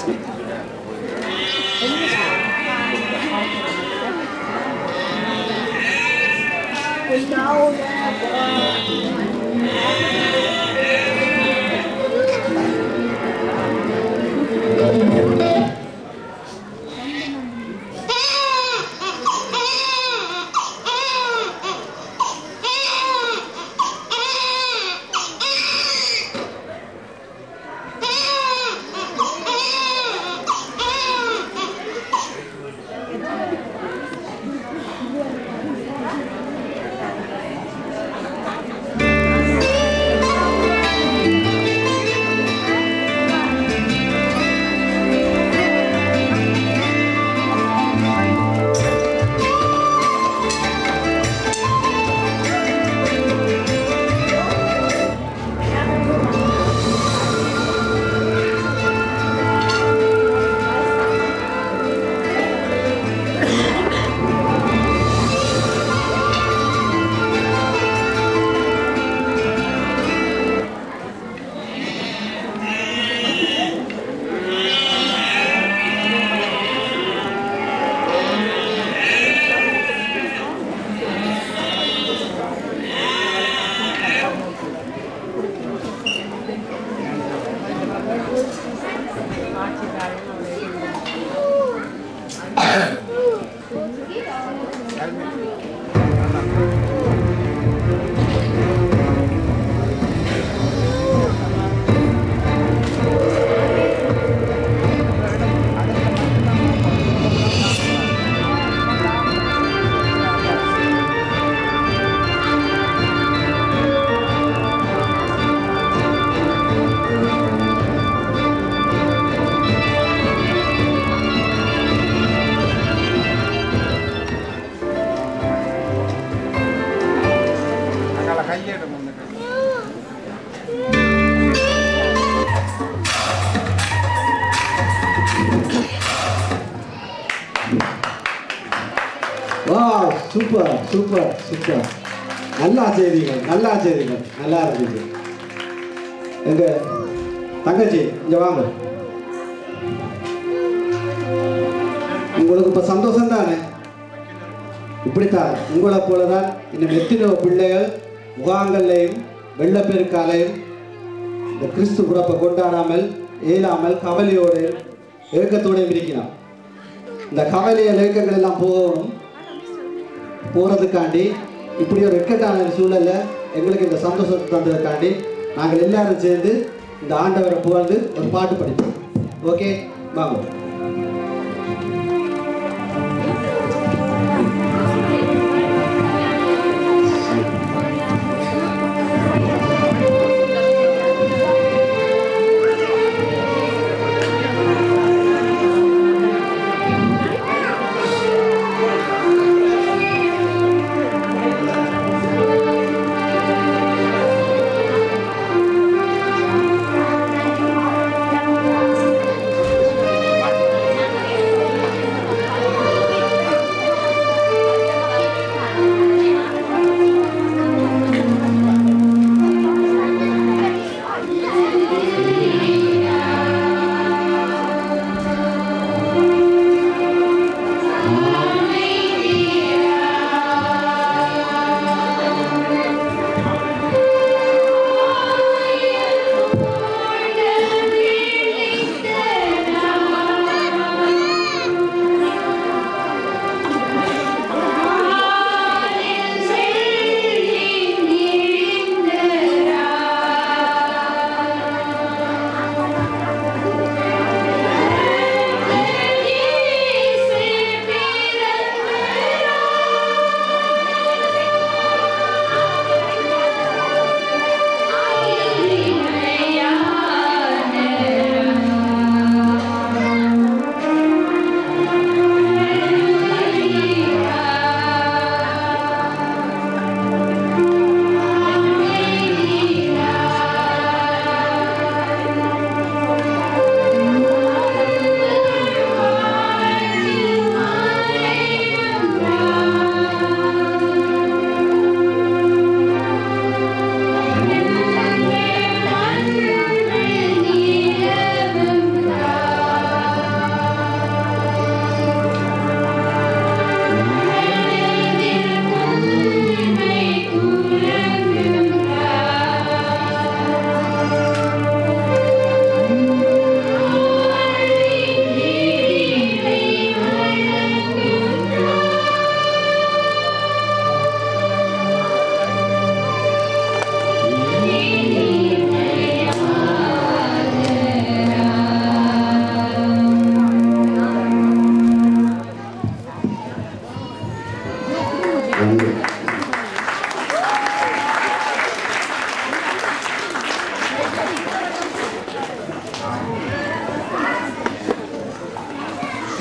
அங்கால கையேடு முன்னுக்கு வா சூப்பர் சூப்பர் சூப்பர் நல்லா செய்தீங்க நல்லா செய்தீங்க நல்லா இருந்துச்சு எங்க தங்கச்சி இங்க வாங்க உங்களுக்கு இப்ப சந்தோஷம் தானே இப்படித்தான் உங்களை போலதான் இன்னும் எத்தனையோ பிள்ளைகள் முகாங்கள்லையும் வெள்ளப்பெருக்காலையும் இந்த கிறிஸ்து பிறப்பை கொண்டாடாமல் இயலாமல் கவலையோடு ஏக்கத்தோடையும் இருக்கிறோம் இந்த கவலைய இயக்கங்கள் எல்லாம் போகணும் போறதுக்காண்டி இப்படி ஒரு இக்கட்டான சூழல்ல எங்களுக்கு இந்த சந்தோஷத்தை தந்ததுக்காண்டி நாங்கள் எல்லாரும் சேர்ந்து இந்த ஆண்டவரை புகழ்ந்து ஒரு பாட்டு படிப்போம் ஓகே வாங்க Thank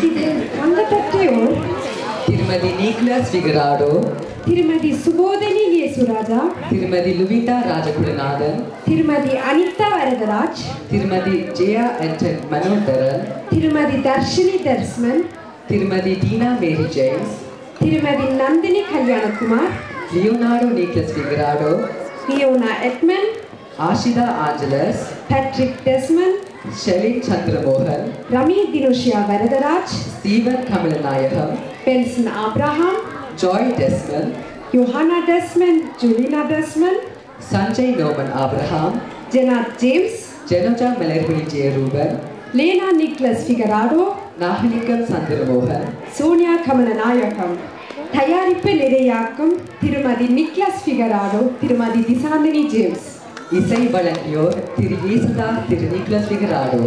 இது வந்தப்பற்றையோர் திருமதி நீக்லஸ் விகராடோ திருமதி சுபோதனி இயேசுராஜா திருமதி லுவிதா ராஜகுருநாதன் திருமதி அனிதா வரதராஜ் திருமதி ஜெயா என்டன் மனோதரன் திருமதி தர்ஷினி தர்ஸ்மன் திருமதி டீனா மேரி ஜேம்ஸ் திருமதி Nandini Kalyanakumar Leonardo Niklas Figurado Leona Edmund Ashitha Angelus Patrick Desmond Shelin Chandramohan Rami Dinushiya Varadaraj Steven Kamalanayagam Benson Abraham Joy Desmond Johanna Desmond Julina Desmond Sanjay நோமன் Abraham Jenath James Jenoja Malarvizhi Jeyaruban Lena Niklas Figurado Nagalingam Chandramohan Sonia Kamalanayagam தயாரிப்பு நிறையாக்கும் திருமதி நிக்லஸ் ஃபிகராடோ திருமதி திசாந்தினி ஜேம்ஸ் இசை வழங்கியோர் திரு ஈசதாஸ் திரு நிக்லஸ் விகராடோ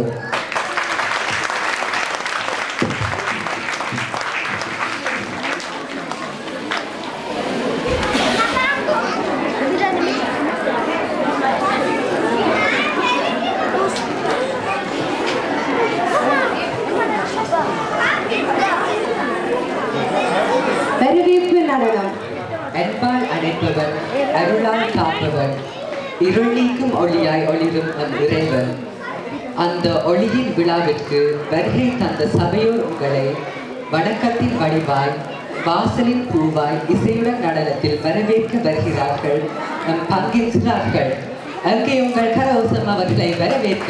வரவேற்பு நடனம் அன்பால் அணைப்பவன் அருளால் காப்பவன் இருள் நீக்கும் ஒளியாய் ஒளிரும் நம் இறைவன் அந்த ஒளியின் விழாவிற்கு வருகை தந்த சபையோர் உங்களை வணக்கத்தின் வடிவாய் வாசலின் பூவாய் இசையுடன் நடனத்தில் வரவேற்க வருகிறார்கள் நம் பங்கேற்கிறார்கள் அங்கே உங்கள் கரவசம் அவர்களை வரவேற்க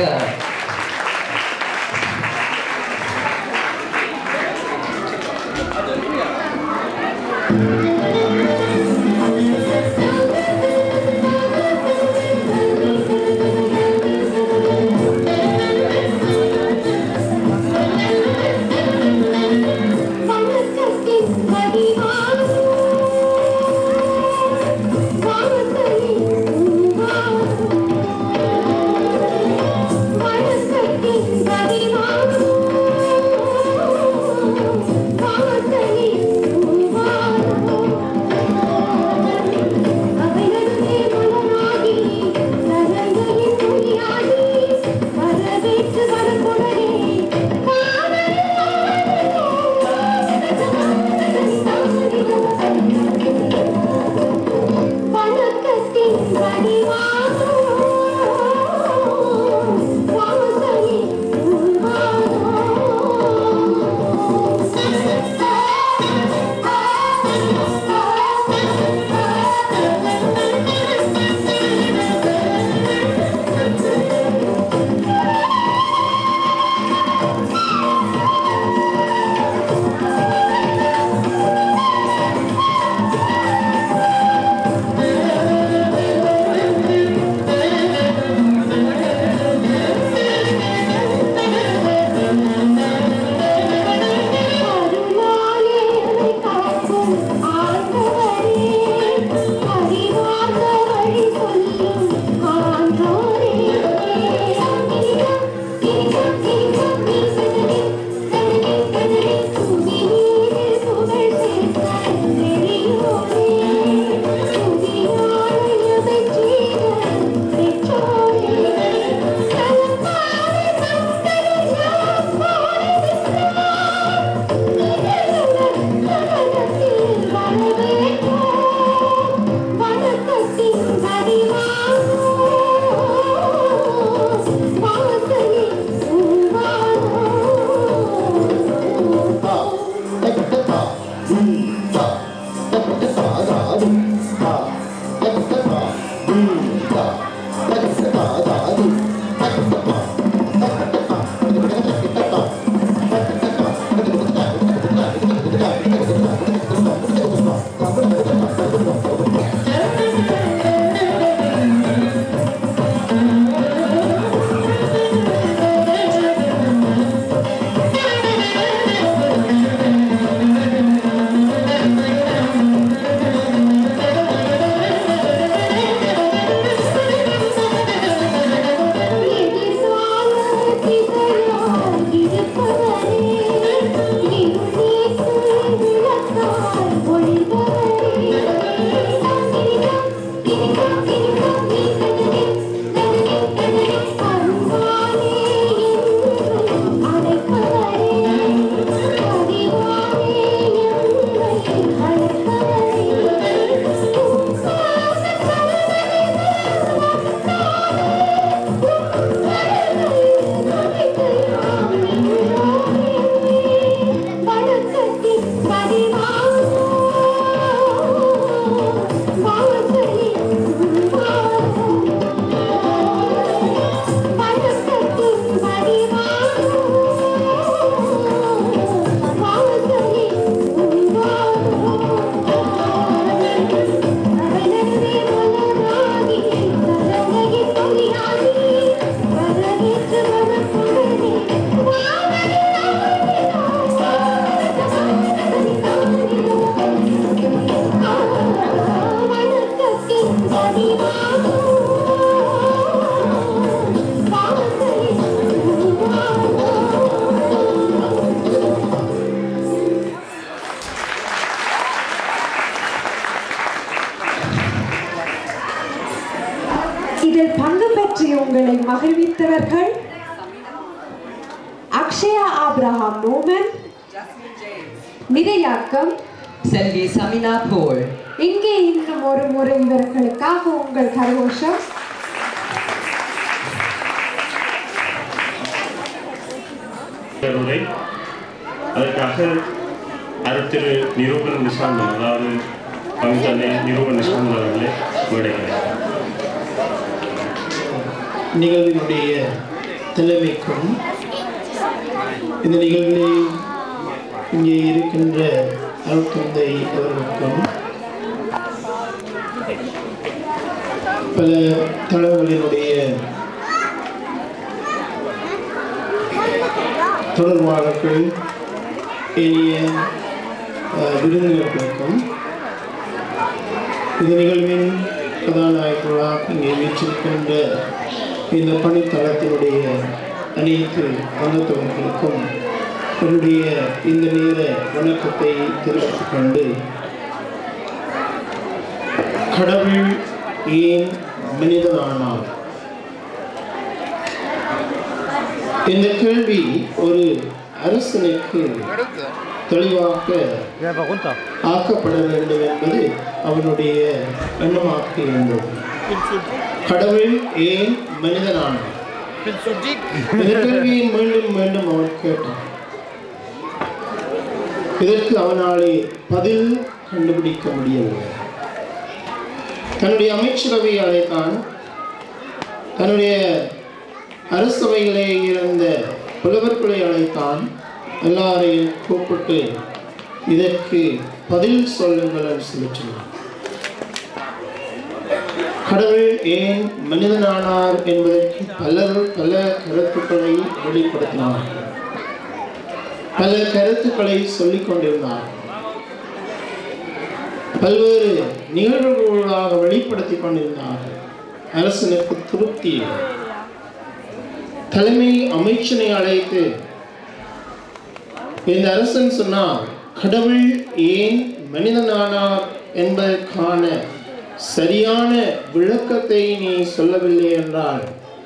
வணக்கத்தின் வடிவான வானத்தையும் பூவான வணக்கத்தின் வடிவான வானத்தையும் பூவான அக்ஷயா ஆப்ரஹாம் மோமன் நிறையாக்கம் செல்வி சமினா போல் இங்கே இன்னும் ஒரு முறை இவர்களுக்காக உங்கள் கரகோஷம் உரை அதற்காக அருத்திரு நிரூபன் நிஷாந்தன் அதாவது பங்குத்தந்தை நிரூபன் நிஷாந்தன் அவர்களே மேடைகிறேன் நிகழ்வினுடைய தலைமைக்கும் இந்த நிகழ்விலே இங்கே இருக்கின்ற அருட்தந்தை அவர்களுக்கும் பல தளங்களினுடைய தொடர்பாளர்கள் இனிய அஹ், விருந்தினர்களுக்கும் இந்த நிகழ்வின் கதாநாயகர்களாக இங்கே வீற்றிருக்கின்ற இந்த பணித்தளத்தினுடைய அனைத்து அங்கத்தவர்களுக்கும் என்னுடைய இந்த நேர வணக்கத்தை தெரிவித்துக் கொண்டு கடவுள் ஏன் மனிதனானார் இந்த கேள்வி ஒரு அரசனுக்கு தெளிவாக ஆக்கப்பட வேண்டும் என்பது அவனுடைய எண்ணமாக இருந்தது கடவுள் ஏன் மனிதனானார் இந்த கேள்வியை மீண்டும் மீண்டும் அவன் கேட்டான் இதற்கு அவனாலே பதில் கண்டுபிடிக்க முடியவில்லை தன்னுடைய அமைச்சரவை அழைத்தான் தன்னுடைய அரசவையிலே இருந்த புலவர்களை அழைத்தான் எல்லாரையும் கூப்பிட்டு இதற்கு பதில் சொல்லுங்கள் என்று சொல்லிச் சொன்னான் கடவுள் ஏன் மனிதனானார் என்பதற்கு பலர் பல கருத்துக்களை வெளிப்படுத்தினார் பல கருத்துக்களை சொல்லிக் கொண்டிருந்தார் பல்வேறு நிகழ்வுகளாக வெளிப்படுத்திக் கொண்டிருந்தார்கள் அரசனுக்கு திருப்தி இல்லை. தலைமை அமைச்சனை அழைத்து இந்த அரசன் சொன்னார் கடவுள் ஏன் மனிதனானார் என்பதற்கான சரியான விளக்கத்தை நீ சொல்லவில்லை என்றால்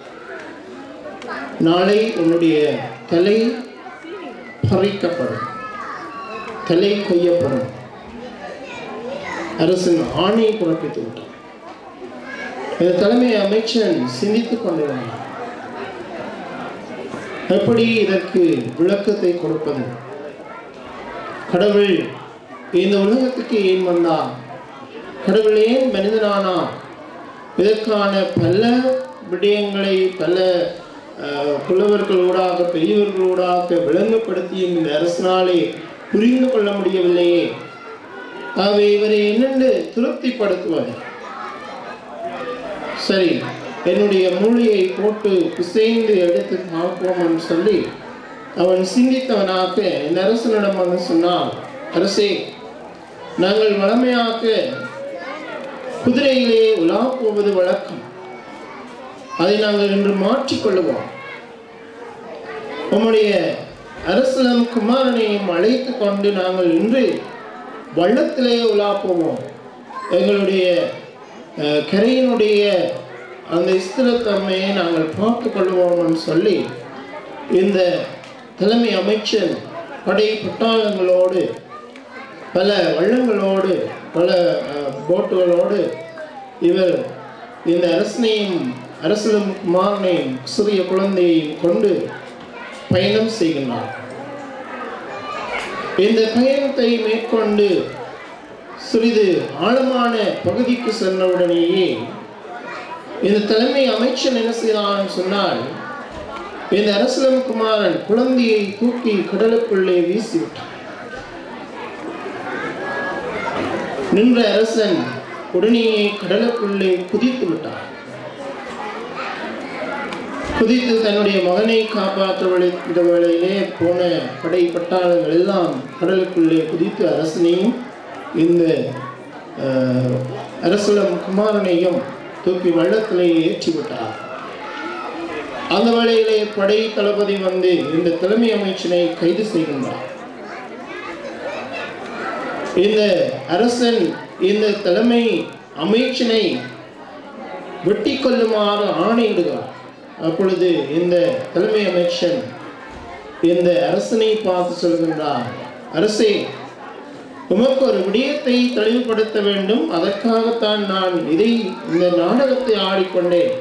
நாளை உன்னுடைய தலை பறிக்கப்படும் தலை கொய்யப்படும் அரசன் ஆணையை பிறப்பித்து விட்டான் இந்த தலைமை அமைச்சன் சிந்தித்துக் கொண்டிருந்தான் எப்படி இதற்கு விளக்கத்தை கொடுப்பது கடவுள் இந்த உலகத்துக்கு ஏன் வந்தார் கடவுள் ஏன் மனிதனானா இதற்கான பல விடயங்களை பல அஹ், புலவர்களூடாக பெரியவர்களூடாக விளங்கப்படுத்தியும் இந்த அரசனாலே புரிந்து கொள்ள முடியவில்லையே ஆகவே இவரை என்னென்று திருப்திப்படுத்துவது சரி என்னுடைய மூளையை போட்டு பிசைந்து எடுத்து பார்ப்போம் என்று சொல்லி அவன் சிந்தித்தவனாக இந்த அரசனிடம் வந்து சொன்னான் அரசே நாங்கள் வளமையாக குதிரையிலே உலா போவது வழக்கம் அதை நாங்கள் இன்று மாற்றிக்கொள்ளுவோம் உம்முடைய அரசலம் குமாரனையும் அழைத்து கொண்டு நாங்கள் இன்று வள்ளத்திலே உலா போவோம் எங்களுடைய அஹ், கரையினுடைய அந்த ஸ்திரத்தன்மையை நாங்கள் பார்த்து கொள்வோம்னு சொல்லி இந்த தலைமை அமைச்சர் படை பட்டாளங்களோடு பல வள்ளங்களோடு பல அஹ், போட்டுகளோடு இவர் இந்த அரசனையும் அரசலும் குமாரனையும் சிறிய குழந்தையையும் கொண்டு பயணம் செய்கின்றார் இந்த பயணத்தை மேற்கொண்டு சிறிது ஆழமான பகுதிக்கு சென்றவுடனேயே இந்த தலைமை அமைச்சர் என்ன செய்தான் சொன்னால் இந்த அரசலம் குமாரன் குழந்தையை தூக்கி கடலுக்குள்ளே வீசிவிட்டான் நின்ற அரசன் உடனேயே கடலுக்குள்ளே குதித்து விட்டான் குதித்து தன்னுடைய மகனை காப்பாற்ற வழித்த வேளையிலே போன படை பட்டாளங்கள் எல்லாம் கடலுக்குள்ளே குதித்து அரசனையும் இந்த அஹ், அரசலம் குமாரனையும் தூக்கி வெள்ளத்திலே ஏற்றி விட்டார் அந்த வேளையிலே படை தளபதி வந்து இந்த தலைமை அமைச்சனை கைது செய்கின்றார் இந்த அரசன் இந்த தலைமை அமைச்சனை வெட்டி கொள்ளுமாறு ஆணையிடுகிறார் அப்பொழுது இந்த தலைமை அமைச்சன் இந்த அரசனை பார்த்து சொல்கின்றார் அரசே உமக்கு ஒரு விடயத்தை தெளிவுபடுத்த வேண்டும் அதற்காகத்தான் நான் இதை இந்த நாடகத்தை ஆடிக்கொண்டேன்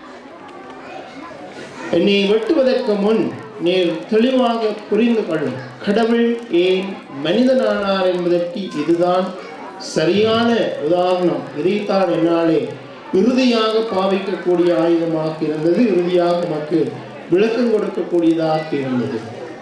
என்னை வெட்டுவதற்கு முன் நீர் தெளிவாக புரிந்து கொள்ளும் கடவுள் ஏன் மனிதனானார் என்பதற்கு இதுதான் சரியான உதாரணம் இதைத்தான் என்னாலே இறுதியாக பாவிக்கக்கூடிய ஆயுதமாக இருந்தது இறுதியாக நமக்கு விளக்கம் கொடுக்கக்கூடியதாக இருந்தது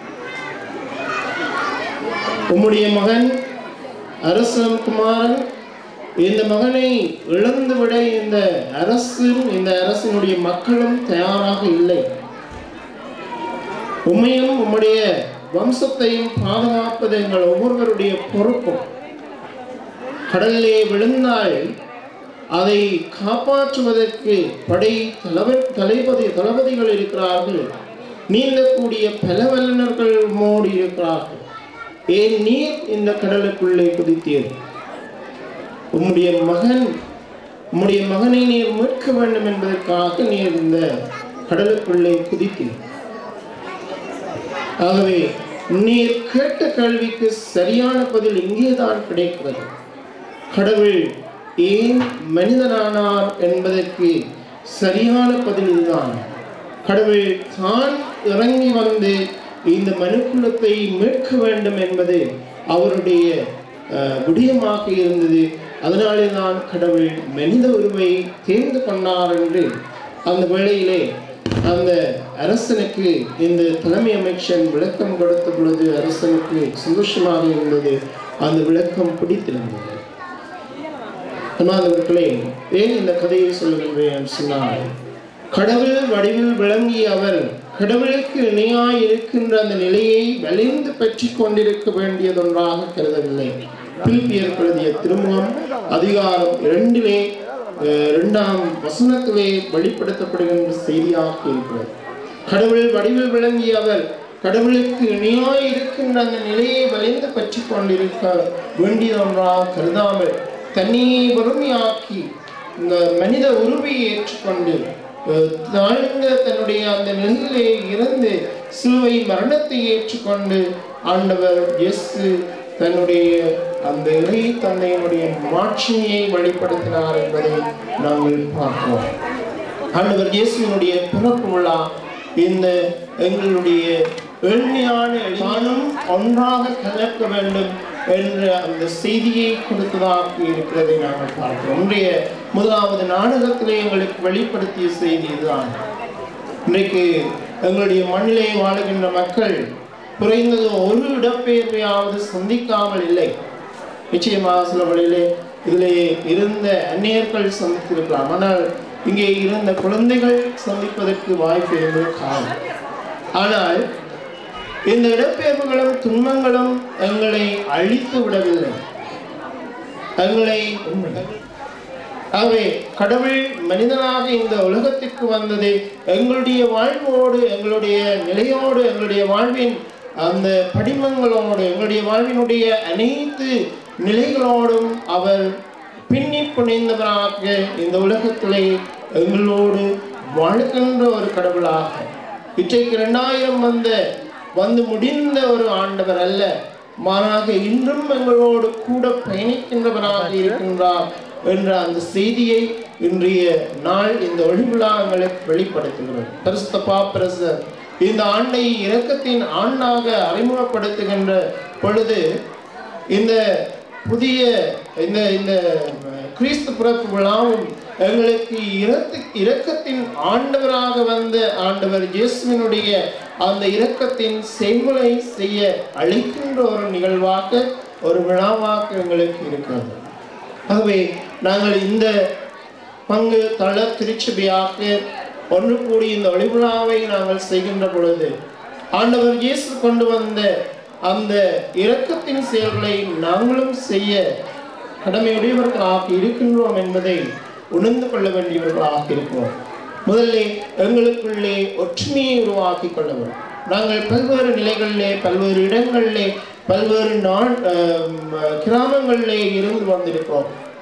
உம்முடைய மகன் அரசன் குமாரன் இந்த மகனை இழந்துவிட இந்த அரசும் இந்த அரசினுடைய மக்களும் தயாராக இல்லை உண்மையும் உம்முடைய வம்சத்தையும் பாதுகாப்பது எங்கள் ஒவ்வொருவருடைய பொறுப்பும் கடலிலே விழுந்தால் அதை காப்பாற்றுவதற்கு படை தலைவர் தளபதி தளபதிகள் இருக்கிறார்கள் நீந்தக்கூடிய பல வல்லுநர்கள் மோடி இருக்கிறார்கள் ஏன் நீர் இந்த கடலுக்குள்ளே குதித்தீர் உம்முடைய மகன் உம்முடைய மகனை நீர் மீட்க வேண்டும் என்பதற்காக நீர் இந்த கடலுக்குள்ளே குதித்தீர் ஆகவே நீர் கேட்ட கேள்விக்கு சரியான பதில் இங்கேதான் கிடைக்கிறது கடவுள் ஏன் மனிதனானார் என்பதற்கு சரியான பதில் இதுதான் கடவுள் தான் இறங்கி வந்து இந்த மனுக்குலத்தை மீட்க வேண்டும் என்பது அவருடைய அஹ், விடயமாக இருந்தது அதனாலே தான் கடவுள் மனித உருவை தேர்ந்து கொண்டார் என்று அந்த வேளையிலே அந்த அரசனுக்கு இந்த தலைமை அமைச்சன் விளக்கம் கொடுத்த பொழுது அரசனுக்கு சந்தோஷமாக இருந்தது அந்த விளக்கம் பிடித்திருந்தது அன்பார்ந்தவர்களே ஏன் இந்த கதையை சொல்கின்றேன் என்று சொன்னால் கடவுள் வடிவில் விளங்கிய அவர் கடவுளுக்கு இணையாய் இருக்கின்ற அந்த நிலையை வலிந்து பற்றி கொண்டிருக்க வேண்டியதொன்றாக கருதவில்லை பிலிப்பியர் எழுதிய திருமுகம் அதிகாரம் இரண்டிலே அஹ், இரண்டாம் வசனத்திலே வெளிப்படுத்தப்படுகின்ற செய்தியாக இருக்கிறது கடவுள் வடிவில் விளங்கிய அவர் கடவுளுக்கு இணையாய் இருக்கின்ற அந்த நிலையை வலிந்து பற்றி கொண்டிருக்க வேண்டியதொன்றாக கருதாமல் தன்னையே வறுமையாக்கி இந்த மனித உருவை ஏற்றுக்கொண்டு அஹ், தாழ்ந்த தன்னுடைய அந்த நிலையிலே இருந்து சிலுவை மரணத்தை ஏற்றுக்கொண்டு ஆண்டவர் இயேசு தன்னுடைய அந்த இறை தந்தையினுடைய மாட்சியை வெளிப்படுத்தினார் என்பதை நாங்கள் பார்க்கிறோம் ஆண்டவர் இயேசுவினுடைய பிறப்பு விழா இந்த எங்களுடைய எளிமையான எளிமையானும் ஒன்றாக கலக்க வேண்டும் என்ற அந்த செய்தியை கொடுத்ததாக இருக்கிறதை நாங்கள் பார்க்கிறோம் இன்றைய முதலாவது நாடகத்திலே எங்களுக்கு வெளிப்படுத்திய செய்தி இதுதான் இன்றைக்கு எங்களுடைய மண்ணிலே வாழுகின்ற மக்கள் குறைந்தது ஒரு இடப்பெயர்வையாவது சந்திக்காமல் இல்லை நிச்சயமாக சில வழியிலே இதிலே இருந்த அந்நியர்கள் சந்தித்திருக்கலாம் ஆனால் இங்கே இருந்த குழந்தைகள் சந்திப்பதற்கு வாய்ப்பு இருந்தது காலம் ஆனால் இந்த இடப்பெயர்வுகளும் துன்பங்களும் எங்களை அழித்து விடவில்லை எங்களை ஆகவே கடவுள் மனிதனாக இந்த உலகத்திற்கு வந்தது எங்களுடைய வாழ்வோடு எங்களுடைய நிலையோடு எங்களுடைய வாழ்வின் அந்த படிமங்களோடு எங்களுடைய வாழ்வினுடைய அனைத்து நிலைகளோடும் அவர் பின்னி புனைந்தவராக இந்த உலகத்திலே எங்களோடு வாழ்கின்ற ஒரு கடவுளாக இன்றைக்கு இரண்டாயிரம் வந்த வந்து முடிந்த ஒரு ஆண்டவர் அல்ல மாறாக இன்றும் எங்களோடு கூட பயணிக்கின்றவராக இருக்கின்றார் என்ற அந்த செய்தியை இன்றைய நாள் இந்த ஒளிவிழா எங்களுக்கு வெளிப்படுத்துகிறது பரிசுத்த பாப்பரசர் இந்த ஆண்டை இரக்கத்தின் ஆண்டாக அறிமுகப்படுத்துகின்ற பொழுது இந்த புதிய இந்த இந்த கிறிஸ்து பிறப்பு விழாவும் எங்களுக்கு இரத்து இரக்கத்தின் ஆண்டவராக வந்த ஆண்டவர் இயேசுவினுடைய அந்த இரக்கத்தின் செய்முறை செய்ய அழைக்கின்ற ஒரு நிகழ்வாக ஒரு விழாவாக எங்களுக்கு இருக்கிறது ஆகவே நாங்கள் இந்த பங்கு தள திருச்சபையாக ஒன்று கூடி இந்த ஒளிவிழாவை நாங்கள் செய்கின்ற பொழுது ஆண்டவர் இயேசு கொண்டு வந்த அந்த இரக்கத்தின் செயல்களை நாங்களும் செய்ய கடமையுடையவர்களாக இருக்கின்றோம் என்பதை உணர்ந்து கொள்ள வேண்டியவர்களாக இருக்கிறோம் முதலில் எங்களுக்குள்ளே ஒற்றுமையை உருவாக்கி கொள்ள வேண்டும் நாங்கள் பல்வேறு நிலைகளிலே பல்வேறு இடங்களிலே பல்வேறு நாள் கிராமங்களிலே இருந்து வந்திருக்கிறோம்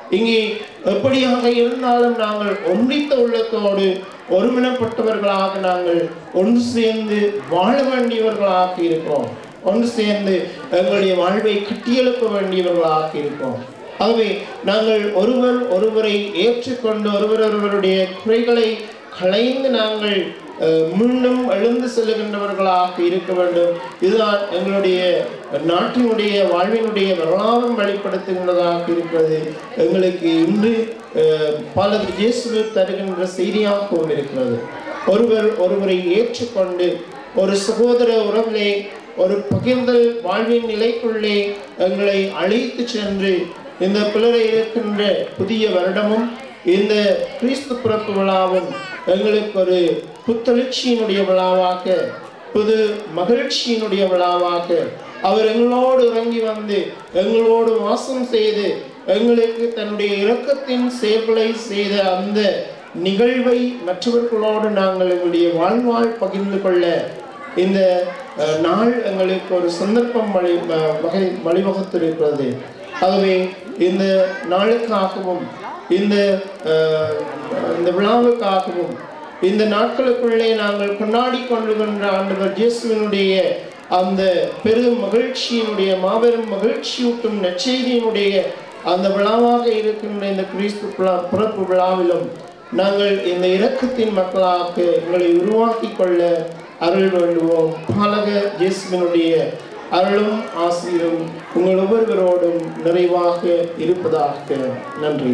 இங்கே எப்படியாக இருந்தாலும் நாங்கள் ஒன்றித்த உள்ளத்தோடு ஒருமினப்பட்டவர்களாக நாங்கள் ஒன்று சேர்ந்து வாழ வேண்டியவர்களாக இருக்கிறோம் ஒன்று சேர்ந்து எங்களுடைய வாழ்வை கட்டியெழுப்ப வேண்டியவர்களாக இருக்கிறோம் ஆகவே நாங்கள் ஒருவர் ஒருவரை ஏற்றுக்கொண்டு ஒருவர் ஒருவருடைய குறைகளை களைந்து நாங்கள் அஹ், மீண்டும் எழுந்து செல்லுகின்றவர்களாக இருக்க வேண்டும் இதுதான் எங்களுடைய நாட்டினுடைய வாழ்வினுடைய வரலாறும் வெளிப்படுத்துகின்றதாக இருக்கிறது எங்களுக்கு இன்று அஹ், பல இயேசு தருகின்ற செய்தியாகவும் இருக்கிறது ஒருவர் ஒருவரை ஏற்றுக்கொண்டு ஒரு சகோதர உறவிலே ஒரு பகிர்ந்தல் வாழ்வின் நிலைக்குள்ளே எங்களை அழைத்து சென்று இந்த பிளரை இருக்கின்ற புதிய வருடமும் இந்த கிறிஸ்து பிறப்பு விழாவும் எங்களுக்கு ஒரு புத்தெழுச்சியினுடைய விழாவாக புது மகிழ்ச்சியினுடைய விழாவாக அவர் எங்களோடு இறங்கி வந்து எங்களோடு வாசம் செய்து எங்களுக்கு தன்னுடைய இரக்கத்தின் செயல்களை செய்த அந்த நிகழ்வை மற்றவர்களோடு நாங்கள் எங்களுடைய வாழ்வாழ் பகிர்ந்து கொள்ள இந்த அஹ், நாள் எங்களுக்கு ஒரு சந்தர்ப்பம் வழி அஹ், வகை வழிவகுத்திருக்கிறது ஆகவே இந்த நாளுக்காகவும் இந்த அஹ், இந்த விழாவுக்காகவும் இந்த நாட்களுக்குள்ளே நாங்கள் கொண்டாடி கொண்டிருக்கின்ற ஆண்டவர் இயேசுவினுடைய அந்த பெரும் மகிழ்ச்சியினுடைய மாபெரும் மகிழ்ச்சியூட்டும் நற்செய்தியினுடைய அந்த விழாவாக இருக்கின்ற இந்த கிறிஸ்து பிழா- பிறப்பு விழாவிலும் நாங்கள் இந்த இரக்கத்தின் மக்களாக எங்களை உருவாக்கி கொள்ள அருள் வேண்டுவோம் பாலக இயேசுவினுடைய அருளும் ஆசிரும் உங்கள் ஒவ்வொருவரோடும் நிறைவாக இருப்பதாக நன்றி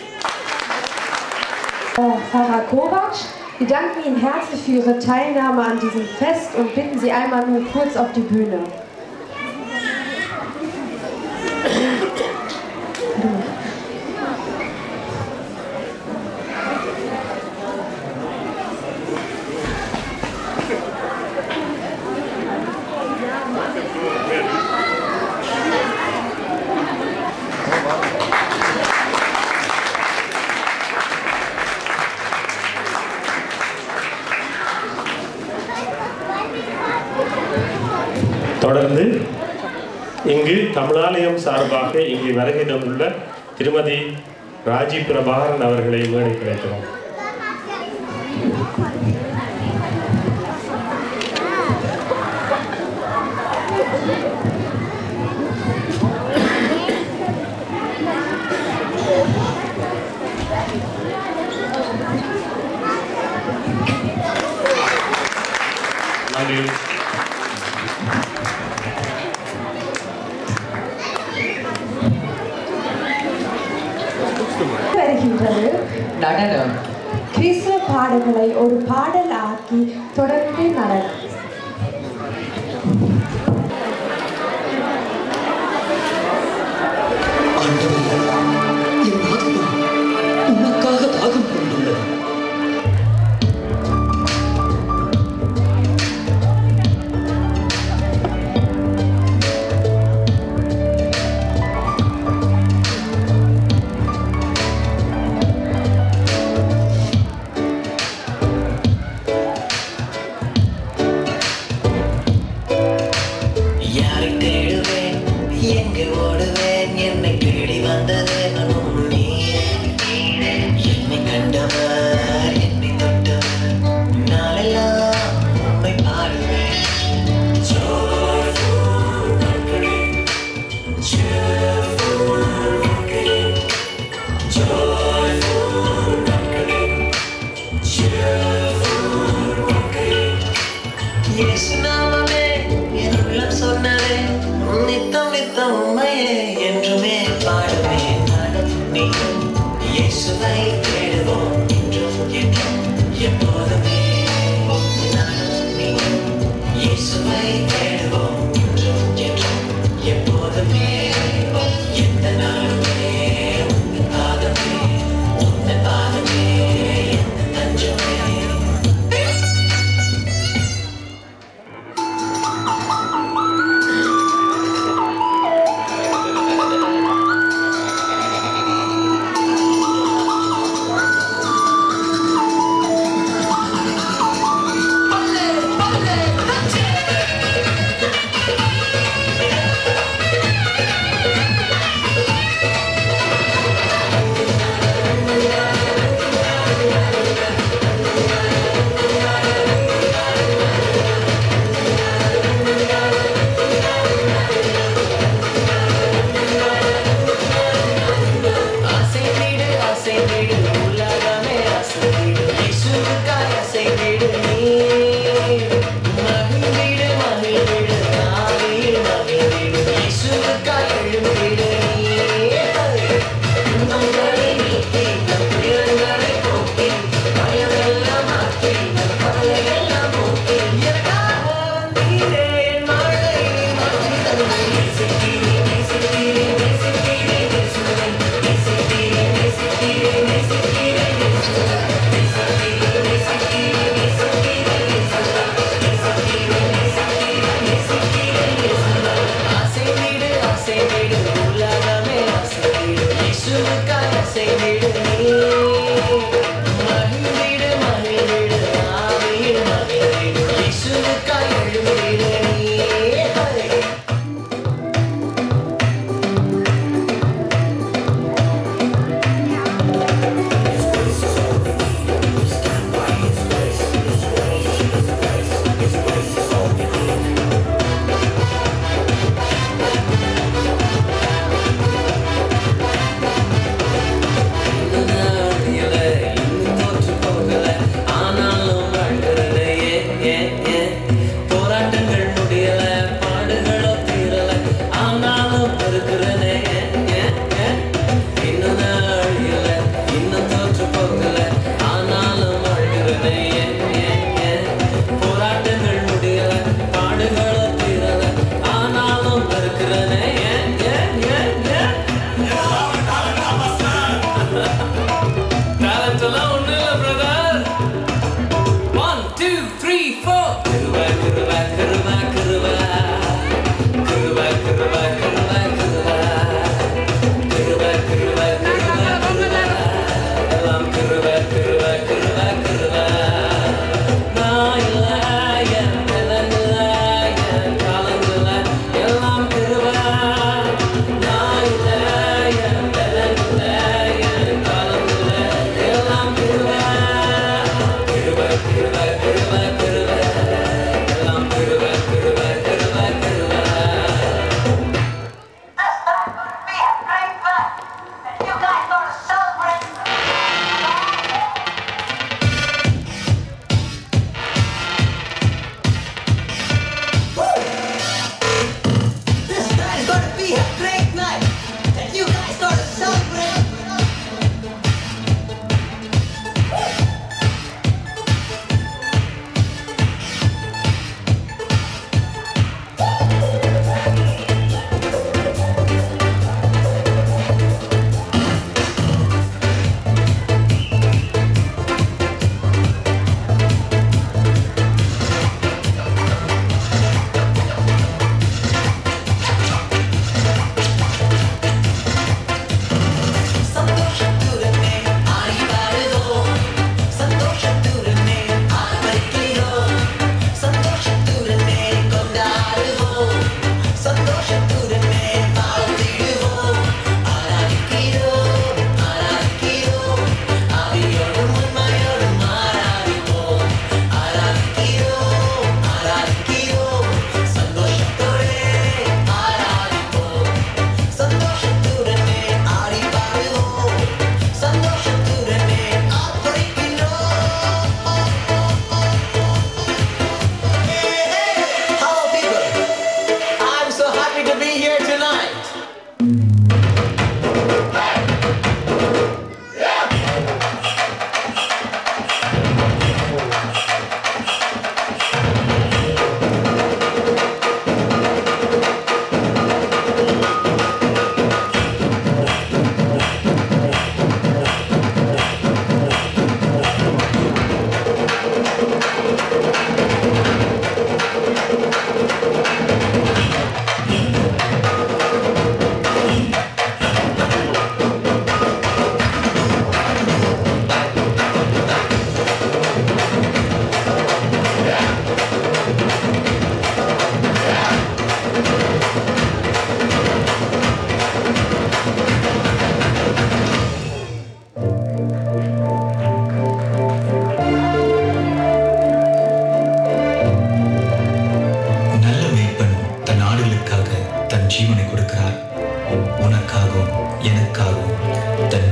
Frau Pfarrer Kovac. Wir danken Ihnen herzlich für Ihre Teilnahme an diesem Fest und bitten Sie einmal nur kurz auf die Bühne. தொடர்ந்து இங்கு தமிழாலயம் சார்பாக இங்கு வருகை தந்துள்ள திருமதி ராஜி பிரபாகரன் அவர்களை மேடை கிடைக்கிறோம் நன்றி வருகின்றது நடனம் கிறிஸ்துவ பாடல்களை ஒரு பாடல் ஆக்கி தொடர்ந்து நடனம் ஆண்டவரே, என் ஆத்மா உமக்காக தாகம் கொண்டுள்ளது ஆ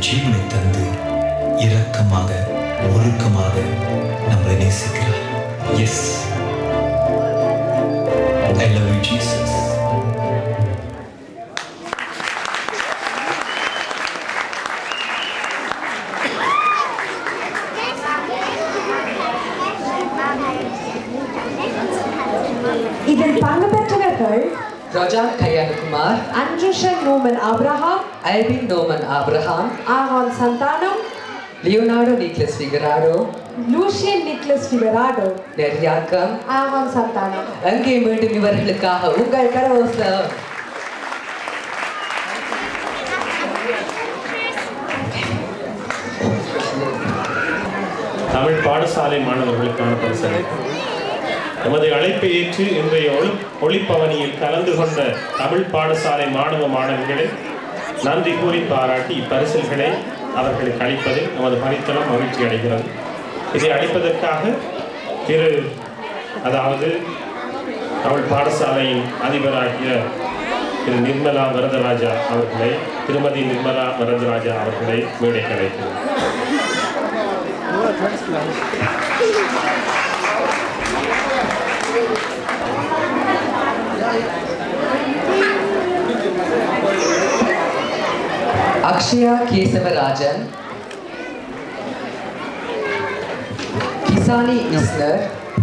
ஜீவனை தந்து இரக்கமாக ஒழுக்கமாக நம்மளை நேசிக்கிறார் yes I love you Jesus இதன் பங்கு பெற்றவர்கள் Rajan Kayankumar, Andrushan Noman Abraham, Alvin Norman Abraham, Aaron Santanum, Leonardo Nicholas Figueroa, Lucien Nicholas Figueroa, நெறியாக்கம் Aaron Santanum. அங்கே மீண்டும் இவர்களுக்காக உங்கள் கரவோசம் தமிழ் பாடசாலை மாணவர்களுக்கான பரிசனை நமது அழைப்பை ஏற்று இன்றைய ஒளி ஒளிப்பவனியில் கலந்து கொண்ட தமிழ் பாடசாலை மாணவ மாணவிகளை நன்றி கூறி பாராட்டி இப்பரிசல்களை அவர்களுக்கு அளிப்பதில் நமது பணித்தளம் மகிழ்ச்சி அடைகிறது இதை அளிப்பதற்காக திரு அதாவது தமிழ் பாடசாலையின் அதிபராகிய திரு நிர்மலா வரதராஜா அவர்களை திருமதி நிர்மலா வரதராஜா அவர்களை மேடைக்கு அழைக்கிறோம் அக்ஷயா கேசவராஜன் கிசானி இஸ்னர்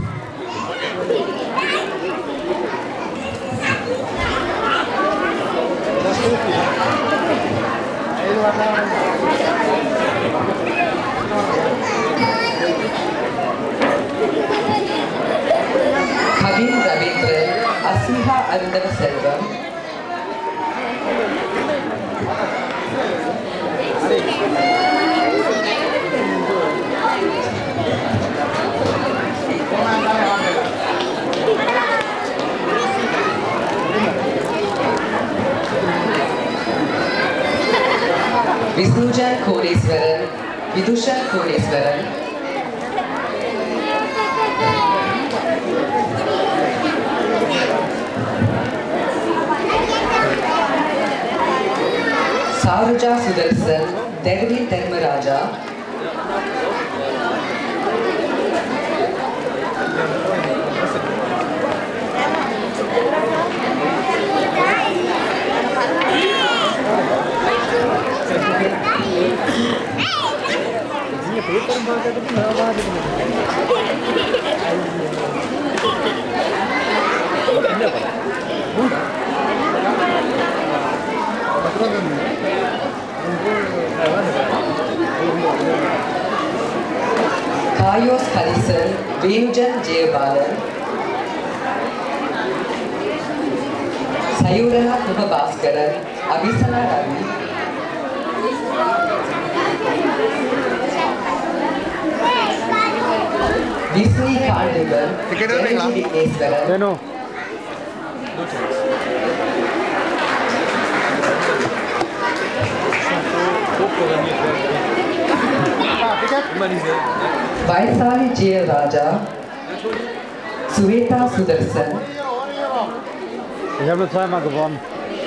கவின் ரவீந்திரன் அசிஹா அருந்தவ செல்வம் விஷ்ணுஜன் கோடீஸ்வரன் விதுஷன் கோடீஸ்வரன் சாருஜா சுதர்சன் தெகதி தர்மராஜா காயோஸ் Harishan Venujan Jeyapalan Sayurana Kumabaskaran Abisana Ravi Visni Kandipan Jeyanthi Vigneswaran Vaishali Jeyaraja Swetha Sudarshan Ich habe nur zweimal gewonnen.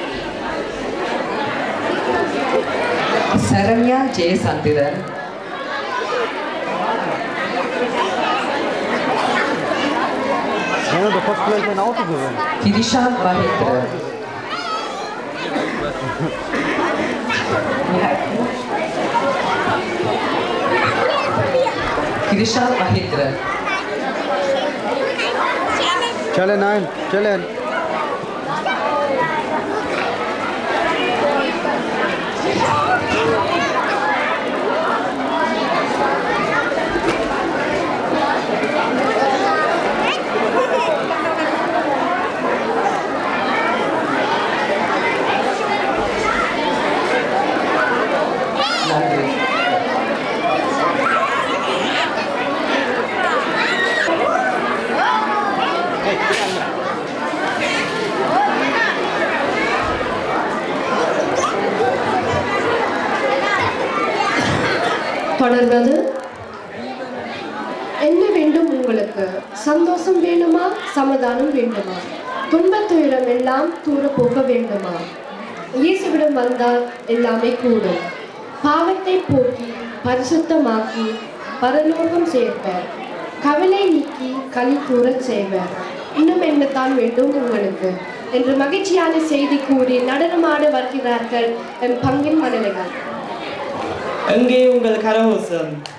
Saranya Jeyachandran Ja, du kannst vielleicht ein Auto gewinnen. Krishanth Mahendran Krishanth Mahendran Chelle, nein, Chelle. நன்றி தொடர்வது என்ன வேண்டும் உங்களுக்கு சந்தோஷம் வேண்டுமா சமாதானம் வேண்டுமா துன்பத் துயரம் எல்லாம் தூர போக வேண்டுமா இயேசுவிடம் வந்தால் எல்லாமே கூடும் பாவத்தை போக்கி பரிசுத்தமாக்கி பரலோகம் சேர்ப்பார் கவலை நீக்கி களி கூறச் செய்வார் இன்னும் என்னத்தான் வேண்டும் உங்களுக்கு என்று மகிழ்ச்சியான செய்தி கூறி நடனமாட வருகிறார்கள் என் பங்கின் மனைவிகள் எங்கே உங்கள் கரகோஷம்